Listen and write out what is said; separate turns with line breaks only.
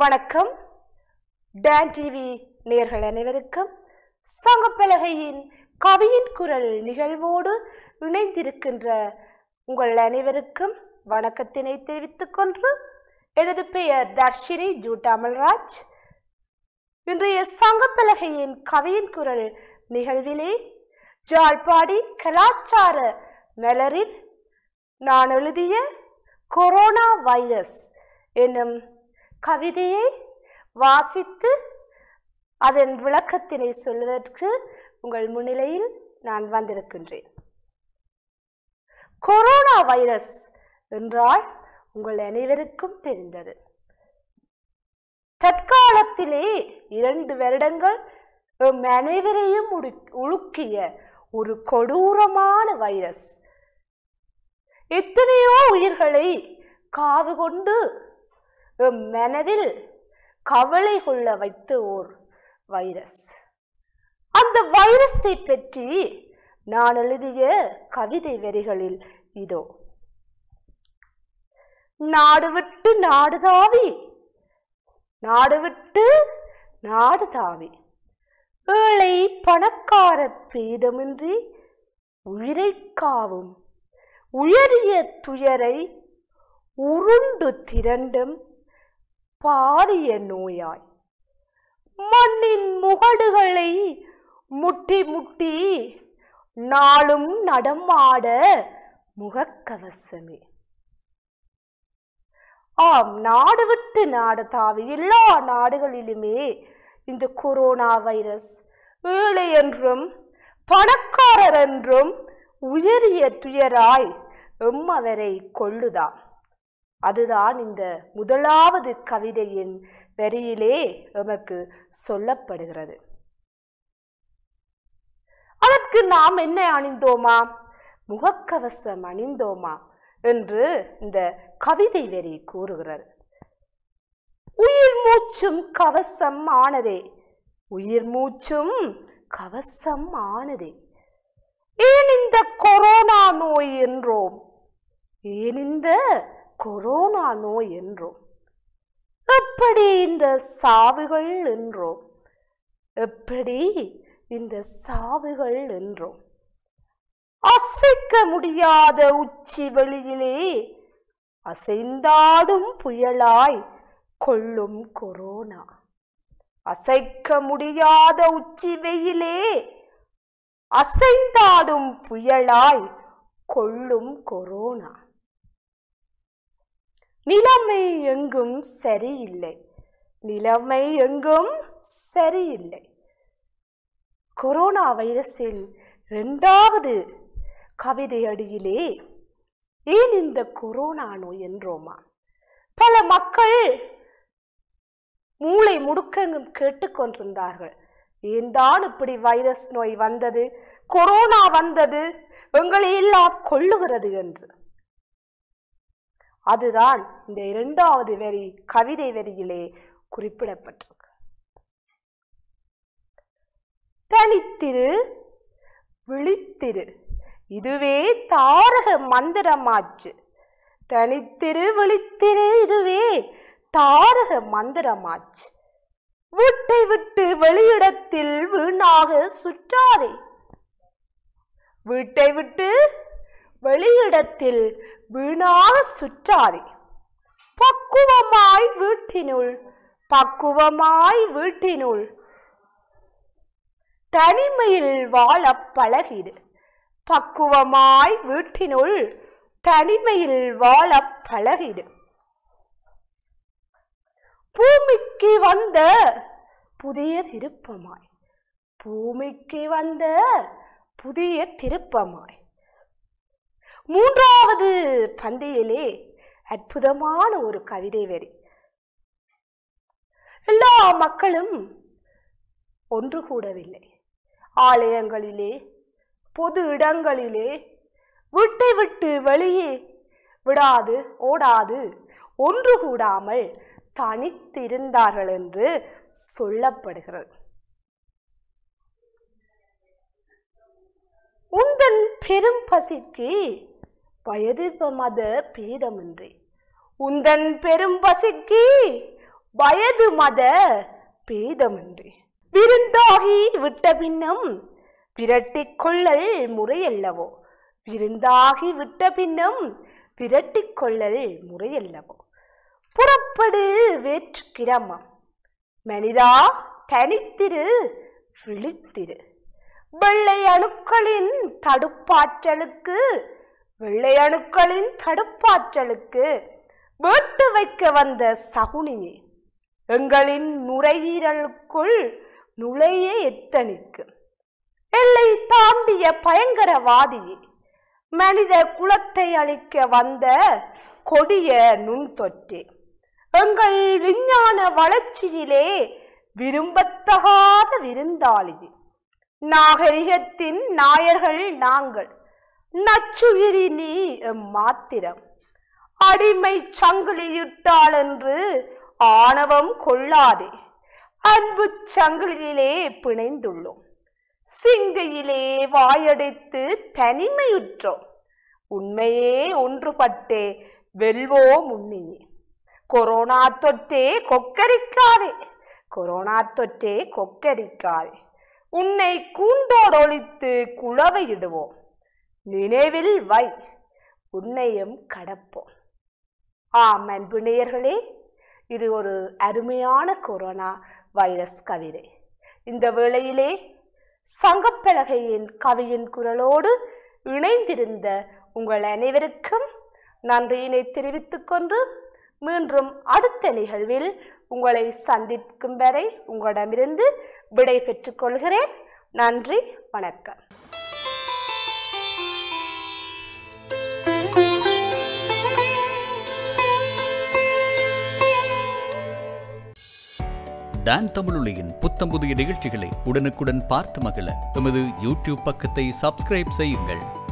வணக்கம் Don TV நேர்கள் அனைவருக்கும் சங்கப்பலகையின் கவியின் குரல் நிகழ்வோடு இணைந்திருக்கின்ற உங்கள் அனைவருக்கும் வணக்கத்தினை தெரிவித்துக் கொண்டு எனது பெயர் தர்ஷினி ஜூட்டாமல்ராஜ் இன்றைய சங்கப்பலகையின் கவியின் குரல் நிகழ்விலே ஜாழ்ப்பாடி கலாச்சார மலரில் நான் எழுதிய கொரோனா வைரஸ் என்னும் கவிதையை வாசித்து அதன் விளக்கத்தினை சொல்வதற்கு உங்கள் முன்னிலையில் நான் வந்திருக்கின்றேன் கொரோனா வைரஸ் என்றால் உங்கள் அனைவருக்கும் தெரிந்தது தற்காலத்திலே இரண்டு வருடங்கள் எம் அனைவரையும் உடு- உலுக்கிய ஒரு கொடூரமான வைரஸ் எத்தனையோ உயிர்களை காவு கொண்டு எம் மனதில் கவலை கொள்ள வைத்த ஓர் வைரஸ் அந்த வைரஸை பற்றி நான் எழுதிய கவிதை வரிகளில் இதோ நாடு விட்டு நாடு தாவி நாடு விட்டு நாடு தாவி ஏழை பணக்கார பேதமின்றி உயிரை காவும் உயரிய துயரை உருண்டு திரண்டும் பாரிய நோயாய் மண்ணின் முகடுகளை முட்டி முட்டி நாளும் நடமாட முகக்கவசமே ஆம் நாடு விட்டு நாடு தாவி எல்லா நாடுகளிலுமே இந்த கொரோனா வைரஸ் ஏழை என்றும் பணக்காரர் என்றும் உயரிய துயராய் எம்மவரை கொள்ளுதாம் அதுதான் இந்த முதலாவது கவிதையின் வரியிலே எமக்கு சொல்லப்படுகிறது அதற்கு நாம் என்ன அணிந்தோமா முகக்கவசம் அணிந்தோமா என்று இந்த கவிதை வரி கூறுகிறது உயிர் மூச்சும் கவசம் ஆனதே உயிர் மூச்சும் கவசம் ஆனதே ஏன் இந்த கொரோனா நோய் என்றோம் ஏன் இந்த கொரோனா நோய் என்றோம் எப்படி இந்த சாவுகள் என்றோம் எப்படி இந்த சாவுகள் என்றோம் அசைக்க முடியாத உச்சி வெளியிலே அசைந்தாடும் புயலாய் கொள்ளும் கொரோனா அசைக்க முடியாத உச்சி வெயிலே அசைந்தாடும் புயலாய் கொள்ளும் கொரோனா நிலைமை எங்கும் சரியில்லை நிலைமை எங்கும் சரியில்லை கொரோனா வைரஸின் இரண்டாவது கவிதை அடியிலே ஏன் இந்த கொரோனா நோய் என்றோமா பல மக்கள் மூளை முடுக்கெங்கும் கேட்டுக்கொண்டிருந்தார்கள் ஏன் தான் இப்படி வைரஸ் நோய் வந்தது கொரோனா வந்தது எங்களை எல்லாம் கொள்ளுகிறது என்று அதுதான் இந்த இரண்டாவது வரி கவிதை வரியிலே குறிப்பிடப்பட்டிருக்கு தனித்திரு விழித்திரு இதுவே தாரக மந்திரமாச்சு தனித்திரு விழித்திரு இதுவே தாரக மந்திரமாச்சு வீட்டை விட்டு வெளியிடத்தில் வீணாக சுற்றாதே வீட்டை விட்டு வெளியிடத்தில் வீணாக சுற்றாதே பக்குவமாய் வீட்டினுள் பக்குவமாய் வீட்டினுள் தனிமையில் வாழ பழகிடு பக்குவமாய் வீட்டினுள் தனிமையில் வாழ பழகிடு பூமிக்கு வந்த புதிய திருப்பமாய் பூமிக்கு வந்த புதிய திருப்பமாய் மூன்றாவது பந்தியிலே அற்புதமான ஒரு கவிதை வரி எல்லா மக்களும் ஒன்று கூடவில்லை ஆலயங்களிலே பொது இடங்களிலே வீட்டை விட்டு வெளியே விடாது ஓடாது ஒன்று கூடாமல் தனித்திருந்தார்கள் என்று சொல்லப்படுகிறது உந்தன் பெரும் பசிக்கு வயது மத பேதமின்றி உந்தன் பெரும் பசிக்கு வயது மத பேதமின்றி விருந்தாகி விட்ட பின்னும் விரட்டிக் கொள்ளல் முறையல்லவோ விருந்தாகி விட்ட பின்னும் விரட்டிக் கொள்ளல் முறையல்லவோ புறப்படு வேற்று கிரமம் மனிதா தனித்திரு விழித்திரு வெள்ளை அணுக்களின் தடுப்பாற்றலுக்கு வெள்ளை அணுக்களின் தடுப்பாற்றலுக்கு வேட்டு வைக்க வந்த சகுனியே எங்களின் நுரையீரலுக்குள் நுழைய எத்தனிக்கு எல்லை தாண்டிய பயங்கரவாதியே மனித குலத்தை அழிக்க வந்த கொடிய நுண்தொற்றே எங்கள் விஞ்ஞான வளர்ச்சியிலே விரும்பத்தகாத விருந்தாளியே நாகரிகத்தின் நாயர்கள் நாங்கள் நச்சுயிரி நீ எம் மாத்திரம் அடிமை சங்கிலியிட்டாள் என்று ஆணவம் கொள்ளாதே அன்பு சங்கிலியிலே பிணைந்துள்ளோம் சிங்கையிலே வாயடைத்து தனிமையுற்றோம் உண்மையே ஒன்றுபட்டே வெல்வோம் உன்னியே கொரோனா தொற்றே கொக்கரிக்காதே கொரோனா தொற்றே கொக்கரிக்காதே உன்னை கூண்டோடு ஒழித்து குளவையிடுவோம் நினைவில் வை உன்னையும் கடப்போம் ஆம் அன்பு நேயர்களே இது ஒரு அருமையான கொரோனா வைரஸ் கவிதை இந்த வேளையிலே சங்கப்பலகையின் கவியின் குரலோடு இணைந்திருந்த உங்கள் அனைவருக்கும் நன்றியினை தெரிவித்துக் கொண்டு மீண்டும் அடுத்த நிகழ்வில் உங்களை சந்திக்கும் வரை உங்களிடமிருந்து விடை பெற்றுக் கொள்கிறேன் நன்றி வணக்கம்
டான் தமிழொலியின் புத்தம் புதிய நிகழ்ச்சிகளை உடனுக்குடன் பார்த்து மகிழ எமது யூடியூப் பக்கத்தை சப்ஸ்கிரைப் செய்யுங்கள்